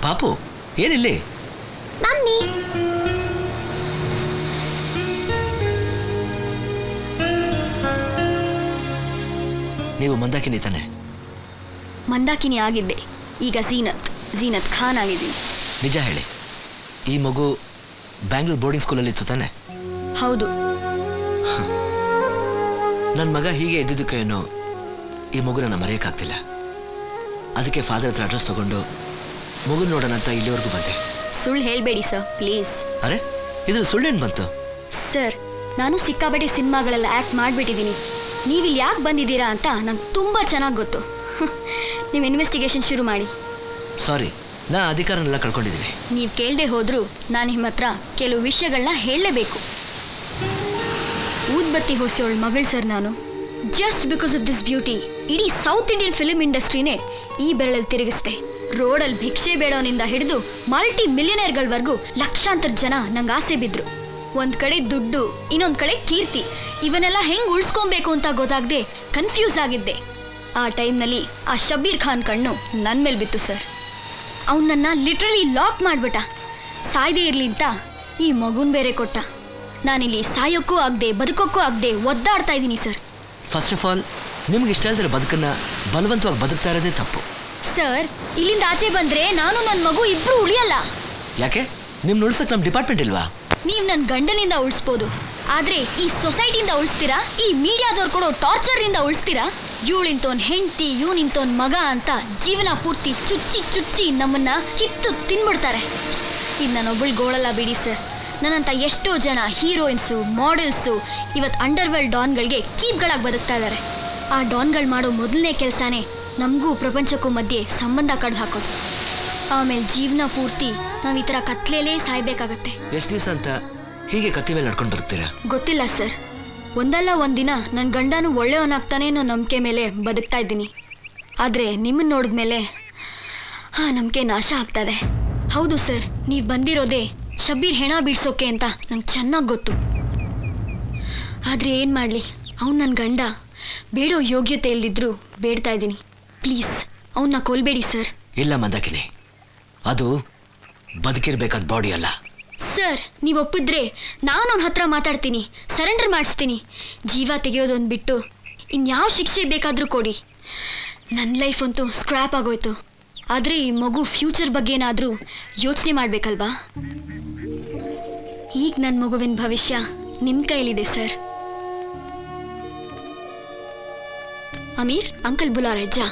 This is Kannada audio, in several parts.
ಪಾಪು ಏನಿಲ್ಲಿ ಮಮ್ಮಿ ನೀವು ಮಂದಾಕಿನಿ ತಾನೆ ಮಂದಾಕಿನಿ ಆಗಿದ್ದೆ ಈಗ ಝೀನತ್ ಝೀನತ್ ಖಾನ್ ಆಗಿದ್ದೀನಿ ನಿಜ ಹೇಳಿ ಈ ಮಗು ಬ್ಯಾಂಗ್ಳೂರ್ ಬೋರ್ಡಿಂಗ್ ಸ್ಕೂಲಲ್ಲಿ ಇತ್ತು ತಾನೆ ಹೌದು ನನ್ನ ಮಗ ಹೀಗೆ ಇದ್ದಿದ್ದಕ್ಕೇನೋ ಈ ಮಗುನ ನಾನು ಮರೆಯೋಕ್ಕಾಗ್ತಿಲ್ಲ ಅದಕ್ಕೆ ಫಾದರ್ ಹತ್ರ ಅಡ್ರೆಸ್ ತಗೊಂಡು ಮಗು ನೋಡೋಣ ಅಂತ ಇಲ್ಲಿವರೆಗೂ ಬಂದೆ ಸುಳ್ಳು ಹೇಳಬೇಡಿ ಸರ್ ಪ್ಲೀಸ್ ಅರೆ ಇದ್ರ ಸುಳ್ಳೇನು ಬಂತು ಸರ್ ನಾನು ಸಿಕ್ಕಾಬಟ್ಟೆ ಸಿನಿಮಾಗಳೆಲ್ಲ ಆ್ಯಕ್ಟ್ ಮಾಡಿಬಿಟ್ಟಿದ್ದೀನಿ ನೀವಿಲ್ಲಿ ಯಾಕೆ ಬಂದಿದ್ದೀರಾ ಅಂತ ನಂಗೆ ತುಂಬ ಚೆನ್ನಾಗಿ ಗೊತ್ತು ನೀವು ಇನ್ವೆಸ್ಟಿಗೇಷನ್ ಶುರು ಮಾಡಿ ಸಾರಿ ನಾ ಅಧಿಕಾರನೆಲ್ಲ ಕಳ್ಕೊಂಡಿದ್ದೀನಿ ನೀವು ಕೇಳದೆ ಹೋದರೂ ನಾನು ನಿಮ್ಮ ಹತ್ರ ಕೆಲವು ವಿಷಯಗಳನ್ನ ಹೇಳಲೇಬೇಕು ಊದ್ಬತ್ತಿ ಹೊಸೋಳ್ ಮಗಳು ಸರ್ ನಾನು just because of this beauty ಇಡೀ ಸೌತ್ ಇಂಡಿಯನ್ ಫಿಲ್ಮ್ ಇಂಡಸ್ಟ್ರಿನೇ ಈ ಬೆರಳಲ್ಲಿ ತಿರುಗಿಸ್ದೆ ರೋಡಲ್ಲಿ ಭಿಕ್ಷೆ ಬೇಡೋನಿಂದ ಹಿಡಿದು ಮಲ್ಟಿ ಮಿಲಿಯನೇರ್ಗಳವರೆಗೂ ಲಕ್ಷಾಂತರ ಜನ ನಂಗೆ ಆಸೆ ಬಿದ್ರು ಒಂದ್ ಕಡೆ ದುಡ್ಡು ಇನ್ನೊಂದ್ ಕಡೆ ಕೀರ್ತಿ ಇವನ್ನೆಲ್ಲ ಹೆಂಗ್ ಉಳಿಸ್ಕೊಬೇಕು ಅಂತ ಗೊತ್ತಾಗದೆ ಕನ್ಫ್ಯೂಸ್ ಆಗಿದ್ದೆ ಆ ಟೈಮ್ನಲ್ಲಿ ಆ ಶಬೀರ್ ಖಾನ್ ಕಣ್ಣು ನನ್ನ ಮೇಲೆ ಬಿತ್ತು ಸರ್ ಅವನನ್ನ ಲಿಟ್ರಲಿ ಲಾಕ್ ಮಾಡ್ಬಿಟ್ಟ ಸಾಯ್ದೇ ಇರ್ಲಿ ಅಂತ ಈ ಮಗುನ್ ಬೇರೆ ಕೊಟ್ಟ ನಾನಿಲ್ಲಿ ಸಾಯೋಕ್ಕೂ ಆಗದೆ ಬದುಕೋಕ್ಕೂ ಆಗದೆ ಒದ್ದಾಡ್ತಾ ಇದ್ದೀನಿ ಸರ್ ಫಸ್ಟ್ ಆಫ್ ಆಲ್ ನಿಮ್ಗೆ ಇಷ್ಟ ಇಲ್ದಿರೋ ಬದುಕನ್ನ ಬಲವಂತವಾಗಿ ಬದುಕ್ತಾ ಇರೋದೇ ತಪ್ಪು ಸರ್ ಇಲ್ಲಿಂದ ಆಚೆ ಬಂದ್ರೆ ನಾನು ನನ್ನ ಮಗು ಇಬ್ರು ಉಳಿಯಲ್ಲ ಯಾಕೆ ನಿಮ್ನ ಉಳ್ಸಕ್ ನಮ್ಮ ಡಿಪಾರ್ಟ್ಮೆಂಟ್ ಇಲ್ವಾ ನೀವು ನನ್ನ ಗಂಡನಿಂದ ಉಳಿಸ್ಬೋದು ಆದ್ರೆ ಈ ಸೊಸೈಟಿಯಿಂದ ಉಳಿಸ್ತೀರಾ ಈ ಮೀಡಿಯಾದವ್ರು ಕೊಡೋ ಟಾರ್ಚರಿಂದ ಉಳಿಸ್ತೀರಾ ಇವಳಿಂತೋನ್ ಹೆಂಡತಿ ಇವನಿಂತೋನ್ ಮಗ ಅಂತ ಜೀವನ ಪೂರ್ತಿ ಚುಚ್ಚಿ ಚುಚ್ಚಿ ನಮ್ಮನ್ನ ಕಿತ್ತು ತಿನ್ಬಿಡ್ತಾರೆ ಇದು ನಾನೊಬ್ಬಳು ಗೋಳಲ್ಲ ಬಿಡಿ ಸರ್ ನನ್ನಂತ ಎಷ್ಟೋ ಜನ ಹೀರೋಯಿನ್ಸು ಮಾಡೆಲ್ಸು ಇವತ್ತು ಅಂಡರ್ವರ್ಲ್ಡ್ ಡಾನ್ಗಳಿಗೆ ಕೀಪ್ಗಳಾಗಿ ಬದುಕ್ತಾ ಇದ್ದಾರೆ ಆ ಡಾನ್ಗಳು ಮಾಡೋ ಮೊದಲನೇ ಕೆಲಸನೇ ನಮಗೂ ಪ್ರಪಂಚಕ್ಕೂ ಮಧ್ಯೆ ಸಂಬಂಧ ಕಡ್ದು ಹಾಕೋದು ಆಮೇಲೆ ಜೀವನ ಪೂರ್ತಿ ನಾವು ಈ ಥರ ಕತ್ಲೇಲೇ ಸಾಯ್ಬೇಕಾಗತ್ತೆ ಎಷ್ಟು ದಿವಸ ಅಂತ ಹೀಗೆ ಕತ್ತಿ ಮೇಲೆ ನಡ್ಕೊಂಡು ಬರ್ತೀರಾ ಗೊತ್ತಿಲ್ಲ ಸರ್ ಒಂದಲ್ಲ ಒಂದಿನ ನನ್ನ ಗಂಡನು ಒಳ್ಳೆಯವನಾಗ್ತಾನೆ ಅನ್ನೋ ನಂಬಿಕೆ ಮೇಲೆ ಬದುಕ್ತಾ ಇದ್ದೀನಿ ಆದರೆ ನಿಮ್ಮನ್ನು ನೋಡಿದ್ಮೇಲೆ ಆ ನಂಬಿಕೆ ನಾಶ ಆಗ್ತದೆ ಹೌದು ಸರ್ ನೀವು ಬಂದಿರೋದೇ ಶಬೀರ್ ಹೆಣ ಬೀಳ್ಸೋಕೆ ಅಂತ ನಂಗೆ ಚೆನ್ನಾಗಿ ಗೊತ್ತು ಆದರೆ ಏನು ಮಾಡಲಿ ಅವ್ನು ನನ್ನ ಗಂಡ ಬೇಡೋ ಯೋಗ್ಯತೆ ಇಲ್ದಿದ್ರು ಬೇಡ್ತಾ ಇದ್ದೀನಿ ಪ್ಲೀಸ್ ಅವನ್ನ ಕೊಲ್ಬೇಡಿ ಸರ್ ಇಲ್ಲ ಮಂದಾಕಿನಿ ಅದು ಬದುಕಿರ್ಬೇಕಾದ ಬಾಡಿ ಅಲ್ಲ ಸರ್ ನೀವು ಒಪ್ಪಿದ್ರೆ ನಾನು ಅವನ ಹತ್ರ ಮಾತಾಡ್ತೀನಿ ಸರೆಂಡರ್ ಮಾಡಿಸ್ತೀನಿ ಜೀವ ತೆಗೆಯೋದೊಂದು ಬಿಟ್ಟು ಇನ್ಯಾವ ಶಿಕ್ಷೆ ಬೇಕಾದರೂ ಕೊಡಿ ನನ್ನ ಲೈಫ್ ಅಂತೂ ಸ್ಕ್ರ್ಯಾಪ್ ಆಗೋಯ್ತು ಆದರೆ ಈ ಮಗು ಫ್ಯೂಚರ್ ಬಗ್ಗೆ ಏನಾದರೂ ಯೋಚನೆ ಮಾಡಬೇಕಲ್ವಾ ಈಗ ನನ್ನ ಮಗುವಿನ ಭವಿಷ್ಯ ನಿಮ್ಮ ಕೈಲಿದೆ ಸರ್ ಅಮೀರ್ ಅಂಕಲ್ ಬುಲಾರೆ ಜಾ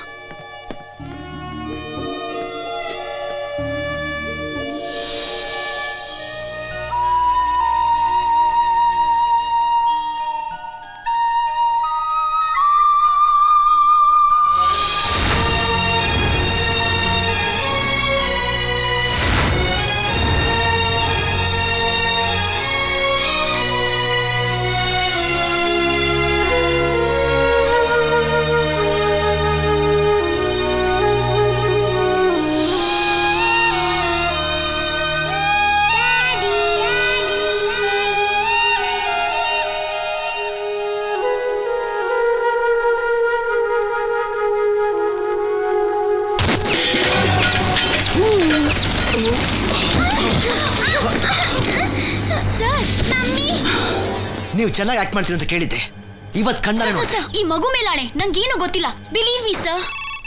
ಸರ್ ಮಮ್ಮಿ ನೀವು ಚೆನ್ನಾಗಿ ಆಕ್ಟ್ ಮಾಡ್ತೀರಿ ಅಂತ ಕೇಳಿದ್ದೆ ಇವತ್ತು ಕಣ್ಣಾರೆ ಸರ್, ನೋಡಿ ಸರ್, ಈ ಮಗು ಮೇಲಾಣೆ ನಂಗೇನು ಗೊತ್ತಿಲ್ಲ ಬಿಲೀವ್ ಮಿ ಸರ್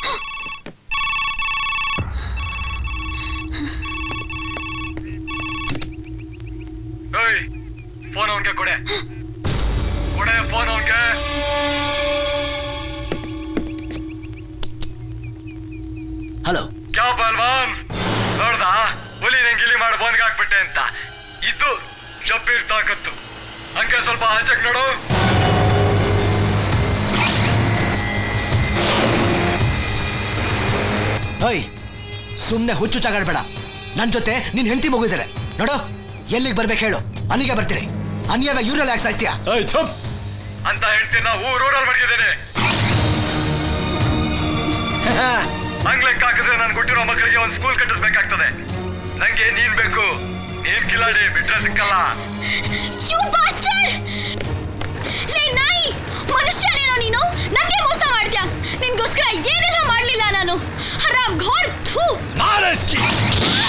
ಏಯ್ ಫೋನ್ ಅವನ್ಗೆ ಕೊಡೆ ಕೊಡೆ ಫೋನ್ ಅವನ್ಗೆ ಹಲೋ ಕ್ಯಾ ಬಲ್ವಾನ್ ನೋಡ್ದ ಹುಲಿ ಗಿಲಿ ಮಾಡಿ ಬೋನ್ಗೆ ಹಾಕ್ಬಿಟ್ಟೆ ಅಂತ ಇದು ಶಬ್ಬೀರ್ ತಾಕತ್ತು ಹಂಗೆ ಸ್ವಲ್ಪ ಆಚೆಗೆ ನೋಡು ಓಯ್ ಸುಮ್ಮನೆ ಹುಚ್ಚು ಚಾಗಾಡ್ಬೇಡ ನನ್ನ ಜೊತೆ ನಿನ್ ಹೆಂಡತಿ ಮುಗಿದ್ದಾರೆ ನೋಡು ಎಲ್ಲಿಗೆ ಬರ್ಬೇಕು ಹೇಳು ಅಲ್ಲಿಗೆ ಬರ್ತೀನಿ ಅನ್ಯವಾಗಿ ಇವ್ರಲ್ಲಿ ಯಾಕೆ ಸಾಯ್ತೀಯಾ ಏಯ್ ಚುಪ್ ಅಂತ ಹೇಳ್ತೀನಿ ನಾವು ರೋಡಲ್ಲಿ ಮಡಗಿದ್ದೇನೆ ಅಂಗ್ಲೆಕ್ ಹಾಕಿದ್ರೆ ನಾನು ಕೊಟ್ಟಿರೋ ಮಕ್ಕಳಿಗೆ ಒಂದು ಸ್ಕೂಲ್ ಕಟ್ಟಿಸ್ಬೇಕಾಗ್ತದೆ ನಂಗೆ ನೀನ್ ಬೇಕು ನೀನ್ ಕಿಲಾಡಿ ಬಿಟ್ರೆ ಸಿಕ್ಕಲ್ಲ ಯು ಬಾಸ್ಟರ್ ಲೇ ನಾಯಿ ಮನುಷ್ಯನೇನೋ ನೀನು ನನಗೆ ಮೋಸ ಮಾಡ್ತ್ಯಾ ನಿನ್ಗೋಸ್ಕರ ಏನೆಲ್ಲ ಮಾಡ್ಲಿಲ್ಲ ನಾನು ಹರಾಮ್ ಘೋರ್ ಥೂ ನಾರಸ್ಕಿ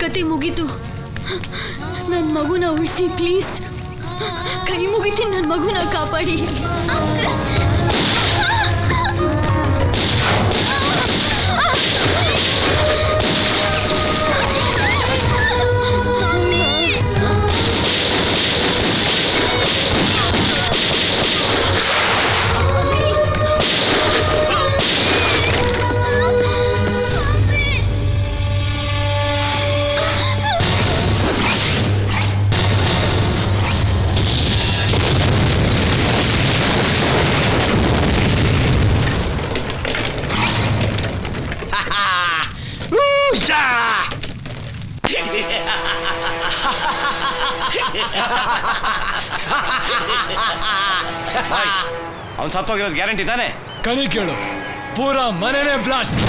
ಕತೆ ಮುಗೀತು ನನ್ನ ಮಗುನ ಉಳಿಸಿ ಪ್ಲೀಸ್ ಕೈ ಮುಗಿತೀನಿ ನನ್ನ ಮಗುನ ಕಾಪಾಡಿ ಅವ್ನು ಸತ್ತೋಗಿರೋದು ಗ್ಯಾರಂಟಿ ತಾನೆ ಕಣಿ ಕೇಳು ಪೂರಾ ಮನೆನೇ ಬ್ಲಾಸ್ಟ್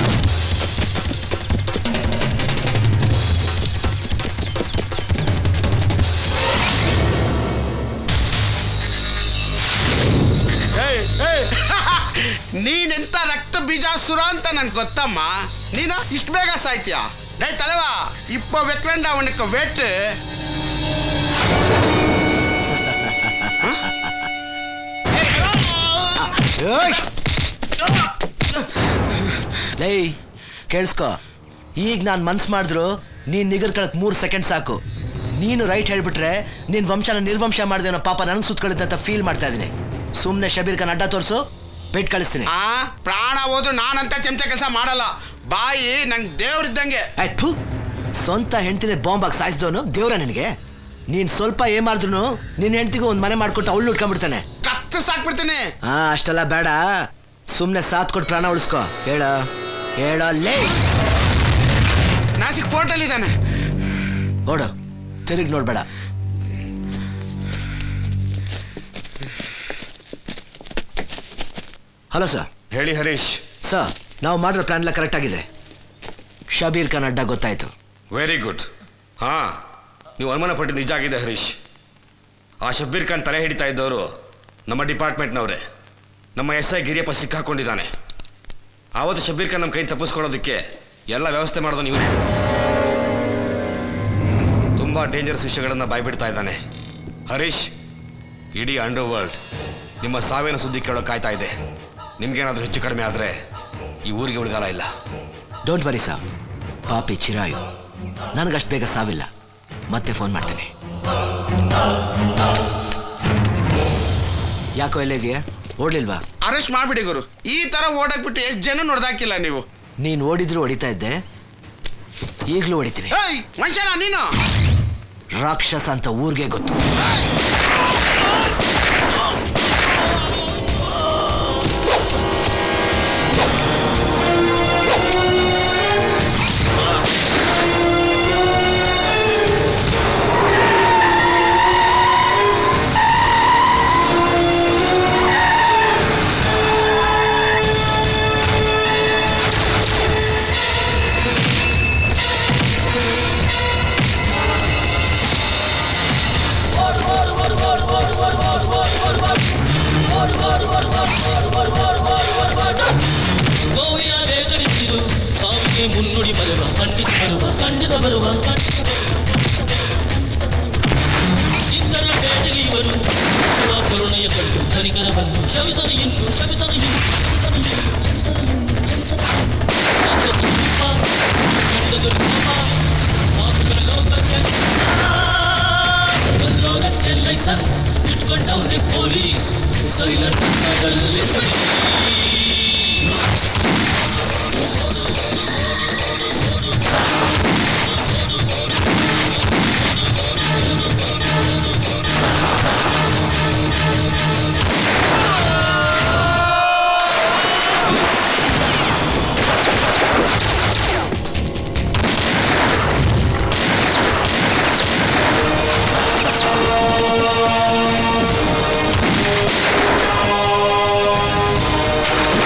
ನೀನೆಂತ ರಕ್ತ ಬೀಜಾಸುರ ಅಂತ ನನ್ಗೆ ಗೊತ್ತಮ್ಮ ನೀನು ಇಷ್ಟು ಬೇಗ ಸಾಯ್ತೀಯ ಡೈ ತಲೆವಾ ಇಪ್ಪ வெக்கவேண்ட அவனுக்கு வெட்டு ಲೈ ಕೇಳಿಸ್ಕೊ ಈಗ ನಾನು ಮನ್ಸು ಮಾಡಿದ್ರು ನೀನ್ ನಿಗರ್ಕೊಳಕ್ ಮೂರು ಸೆಕೆಂಡ್ ಸಾಕು ನೀನು ರೈಟ್ ಹೇಳ್ಬಿಟ್ರೆ ನಿನ್ ವಂಶನ ನಿರ್ವಂಶ ಮಾಡ್ದೇನೋ ಪಾಪ ನನಗೆ ಸುತ್ಕೊಳ್ಳುತ್ತೆ ಅಂತ ಫೀಲ್ ಮಾಡ್ತಾ ಇದೀನಿ ಸುಮ್ಮನೆ ಶಬೀರ್ ಖಾನ್ ಅಡ್ಡ ತೋರಿಸು ಪೇಟ್ ಕಳಿಸ್ತೀನಿ ಆ ಪ್ರಾಣ ಹೋದ್ರು ನಾನಂತ ಚಮಚ ಕೆಲಸ ಮಾಡಲ್ಲ ಬಾಯಿ ನಂಗೆ ದೇವ್ರಿದ್ದಂಗೆ ಆಯ್ತು ಸ್ವಂತ ಹೆಂಡತಿನೇ ಬಾಂಬಾಗಿ ಸಾಯಿಸಿದವನು ದೇವ್ರ ನಿನಗೆ ನೀನ್ ಸ್ವಲ್ಪ ಏನ್ ಮಾಡಿದ್ರು ನಿನ್ನ ಹೆಂಡತಿಗೂ ಒಂದು ಮನೆ ಮಾಡ್ಕೊಟ್ಟು ಅವಳು ಉಟ್ಕೊಂಡ್ಬಿಡ್ತಾನೆ ಕತ್ತು ಸಾಕ್ಬಿಡ್ತೀನಿ ಹಾ ಅಷ್ಟೆಲ್ಲ ಬೇಡ ಸುಮ್ಮನೆ ಸಾಥ್ ಕೊಟ್ಟು ಪ್ರಾಣ ಉಳಿಸ್ಕೊ ಹೇಳ ಹೇಳ ಲೇ ನಾಸಿಕ್ ಪೋರ್ಟಲ್ ಇದ್ದಾನೆ ಓಡು ತಿರುಗಿ ನೋಡ್ಬೇಡ ಹಲೋ ಸರ್ ಹೇಳಿ ಹರೀಶ್ ಸರ್ ನಾವು ಮಾಡಿರೋ ಪ್ಲಾನ್ ಎಲ್ಲ ಕರೆಕ್ಟ್ ಆಗಿದೆ ಶಬೀರ್ ಖಾನ್ ಅಡ್ಡ ಗೊತ್ತಾಯ್ತು ವೆರಿ ಗುಡ್ ಹಾ ನೀವು ಅನುಮಾನ ಪಟ್ಟಿದ್ದು ನಿಜ ಆಗಿದೆ ಹರೀಶ್ ಆ ಶಬ್ಬೀರ್ ಖಾನ್ ತಲೆ ಹಿಡಿತಾ ಇದ್ದವರು ನಮ್ಮ ಡಿಪಾರ್ಟ್ಮೆಂಟ್ನವರೇ ನಮ್ಮ ಎಸ್ ಐ ಗಿರಿಯಪ್ಪ ಸಿಕ್ಕಾಕೊಂಡಿದ್ದಾನೆ ಆವತ್ತು ಶಬ್ಬೀರ್ ಖಾನ್ ನಮ್ಮ ಕೈ ತಪ್ಪಿಸ್ಕೊಳ್ಳೋದಕ್ಕೆ ಎಲ್ಲ ವ್ಯವಸ್ಥೆ ಮಾಡೋದು ನೀವು ತುಂಬ ಡೇಂಜರಸ್ ವಿಷಯಗಳನ್ನು ಬಾಯ್ಬಿಡ್ತಾ ಇದ್ದಾನೆ ಹರೀಶ್ ಇಡೀ ಅಂಡರ್ ವರ್ಲ್ಡ್ ನಿಮ್ಮ ಸಾವಿನ ಸುದ್ದಿ ಕೇಳೋ ಕಾಯ್ತಾ ಇದೆ ನಿಮ್ಗೇನಾದರೂ ಹೆಚ್ಚು ಕಡಿಮೆ ಆದರೆ ಈ ಊರಿಗೆ ಉಳಿಗಾಲ ಇಲ್ಲ ಡೋಂಟ್ ವರಿ ಸರ್ ಪಾಪಿ ಚಿರಾಯು ನನಗಷ್ಟು ಬೇಗ ಸಾವಿಲ್ಲ ಮತ್ತೆ ಫೋನ್ ಮಾಡ್ತೀನಿ ಯಾಕೋ ಎಲ್ಲ ಇದೆಯಾ ಓಡ್ಲಿಲ್ವಾ ಅರೆಸ್ಟ್ ಮಾಡ್ಬಿಡಿ ಗುರು ಈ ತರ ಓಡಾಕ್ಬಿಟ್ಟು ಎಷ್ಟು ಜನ ನೋಡ್ದಾಕಿಲ್ಲ ನೀವು ನೀನು ಓಡಿದ್ರು ಹೊಡಿತಾ ಇದ್ದೆ ಈಗಲೂ ಹೊಡಿತೀನಿ ಏಯ್ ಮನುಷ್ಯನ ನೀನು ರಾಕ್ಷಸ ಅಂತ ಊರಿಗೆ ಗೊತ್ತು ಗೋವಿನ ರೇಗಡಿಸಿರು ಸಾವಿಗೆ ಮುನ್ನುಡಿ ಬರುವ ಖಂಡಿತ ಬರುವ ಖಂಡಿತ ಬರುವ ಇತರ ಬೇಟೆಗೆ ಇವರು ಶಿವ ಕರುಣೆಯ ಕಂಡು ಕನಿಕರ ಬಂದು ಶವಿಸನು ಇನ್ನು ಶವಿಸನು ಇನ್ನು ಶವಿಸನು ಇನ್ನು, ಶವಿಸನು ಇನ್ನು, ಶವಿಸನು ಇನ್ನು. ರಾಕ್ಷಸನ ರೂಪ, ಕೆಟ್ಟದರ ಕೋಪ, ಪಾಪಗಳ ಲೋಕಕ್ಕೆ ಎಲ್ಲೋರಕ್ಕೆ ಲೈಸೆನ್ಸ್ ಇಟ್ಕೊಂಡವ್ರೆ ಪೊಲೀಸ್ ಸೈಲೆಂಟ್ ಆಗಲ್ಲೇ ಪಡಿ ಆ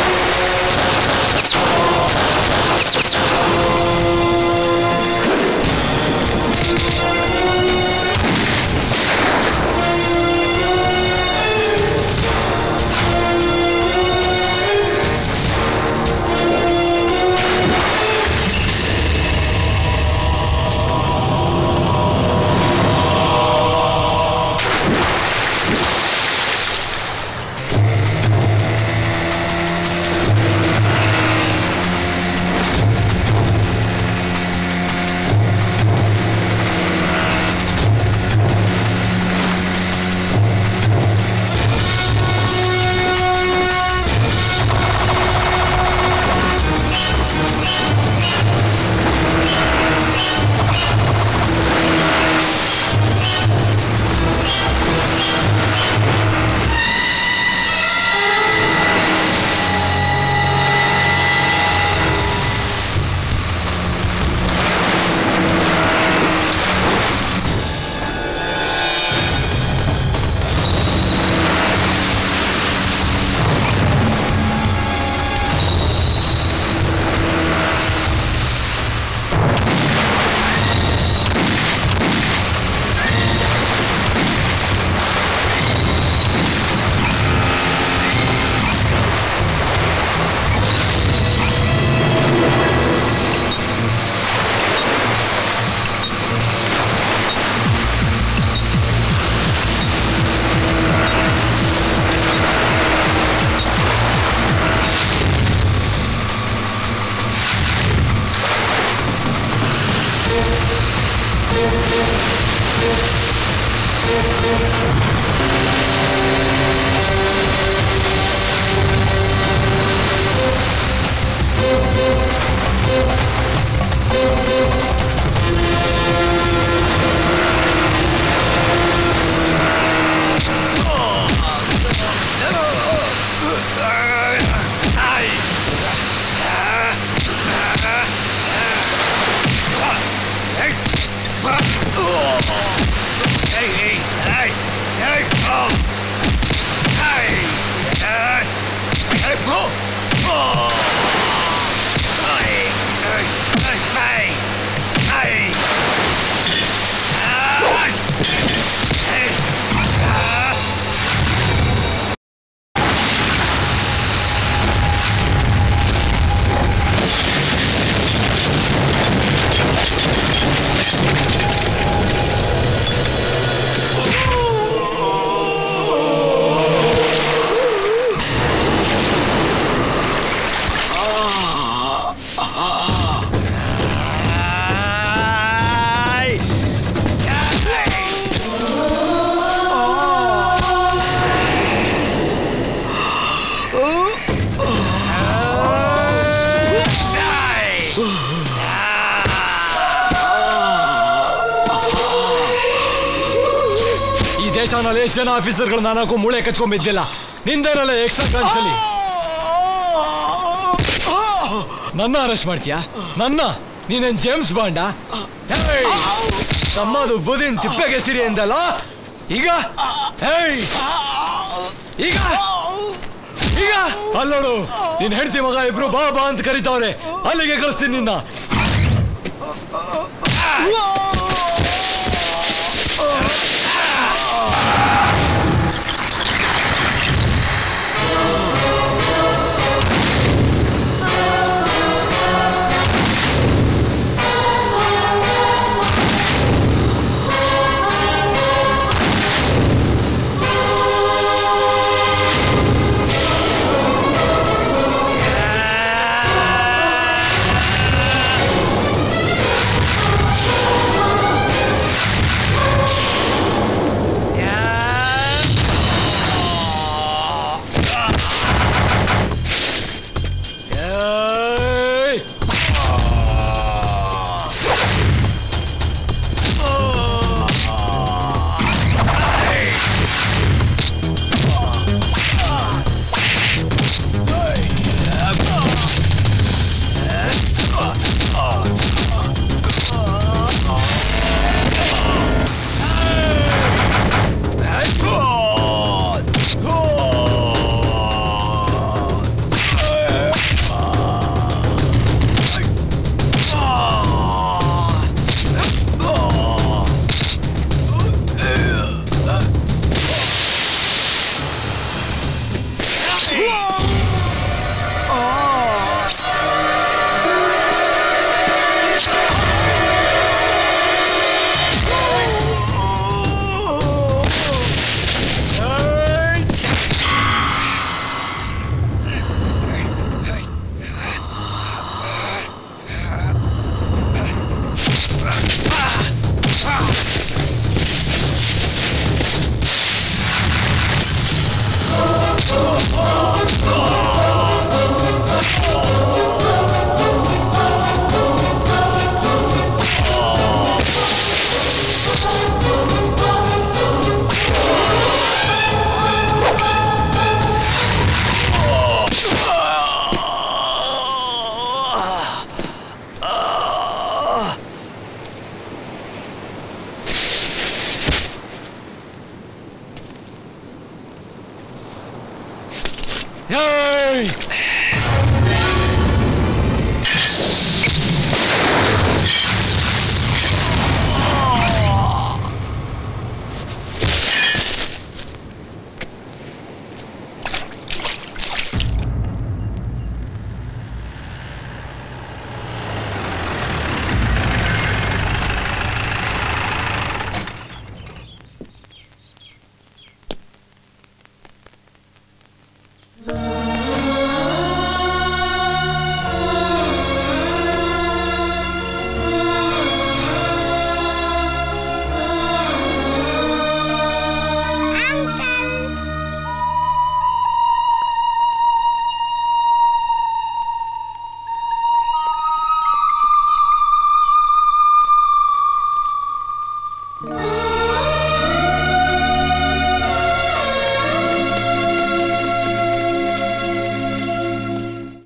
ಈ ದೇಶನಲ್ಲಿ ಎಷ್ಟು ಜನ ಆಫೀಸರ್ಗಳು ನಾಲ್ಕು ಮೂಳೆ ಕಚ್ಕೊಂಡ್ ನಿಂದೇನಲ್ಲ ಎಕ್ಸ್ಟ್ರಾ ಕಾನ್ಸಲಿ ನನ್ನ ಅರೆಸ್ಟ್ ಮಾಡ್ತೀಯಾ ನನ್ನ ನೀನೇನ್ ಜೇಮ್ಸ್ ಬಾಂಡಾ ಹೇಯ್! ತಮ್ಮದು ಬುದಿನ್ ತಿಪ್ಪೆಗೆ ಸಿರಿ ಎಂದಲ್ಲ ಈಗ ಹೇಯ್! ಈಗ ಈಗ ಅಲ್ಲೋಡು ನಿನ್ ಹೆಂಡತಿ ಮಗ ಇಬ್ರು ಬಾ ಬಾ ಅಂತ ಕರಿತಾವ್ರೆ ಅಲ್ಲಿಗೆ ಕಳಿಸ್ತೀನಿ ನಿನ್ನ ಏಯ್! ಏಯ್! ಆ